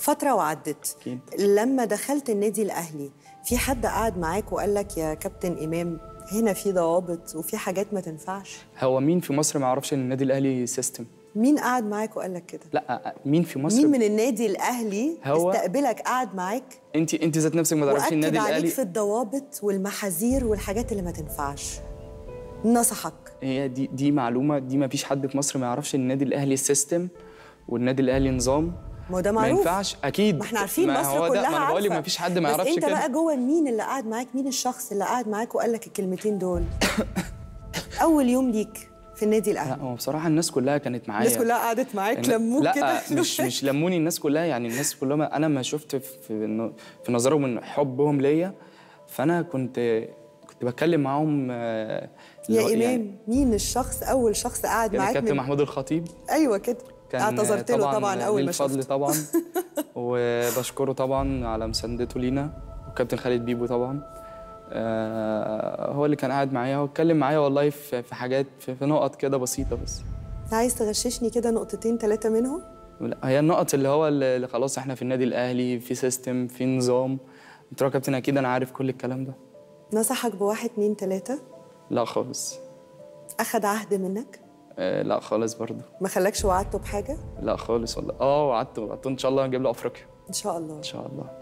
فتره وعدت أكيد. لما دخلت النادي الاهلي في حد قعد معاك وقال لك يا كابتن امام هنا في ضوابط وفي حاجات ما تنفعش هو مين في مصر ما يعرفش ان النادي الاهلي سيستم مين قعد معاك وقال لك كده لا مين في مصر مين من النادي الاهلي هو- استقبلك قعد معاك انت انت ذات نفسك ما تعرفيش واكد النادي عليك الاهلي في الضوابط والمحاذير والحاجات اللي ما تنفعش نصحك هي دي دي معلومه دي ما فيش حد في مصر ما يعرفش ان النادي الاهلي سيستم والنادي الاهلي نظام ما هو ده ما معروف ينفعش اكيد ما احنا عارفين ما مصر هو كلها ده ما انا بقول لك عارفة. ما فيش حد ما بس يعرفش انت كده بقى جوه مين اللي قعد معاك مين الشخص اللي قعد معاك وقال لك الكلمتين دول اول يوم ليك في النادي لا الاهلي هو بصراحه الناس كلها كانت معايا الناس كلها قعدت معاك إن- لموك لا كده مش مش لموني الناس كلها يعني الناس كلها ما انا ما شفت في في, في نظرهم من حبهم ليا فانا كنت كنت بتكلم معاهم آه، اللي هو يا يعني امام مين الشخص اول شخص قعد كان معاك الكابتن من... محمود الخطيب ايوه كده كان اعتذرت له طبعا اول ليه ما الفضل شفته طبعا وبشكره طبعا على مساندته لينا والكابتن خالد بيبو طبعا آه، هو اللي كان قاعد معايا واتكلم معايا والله في في حاجات في, في نقط كده بسيطه بس عايز تغششني كده نقطتين ثلاثه منهم لا هي النقط اللي هو اللي اللي خلاص احنا في النادي الاهلي في سيستم في نظام قلت له يا كابتن اكيد انا عارف كل الكلام ده نصحك بواحد اتنين تلاته لا خالص اخد عهد منك آه لا خالص برضه ما خلاكش وعدته بحاجه لا خالص والله اه وعدت وعدت ان شاء الله هنجيب له افريقيا ان شاء الله ان شاء الله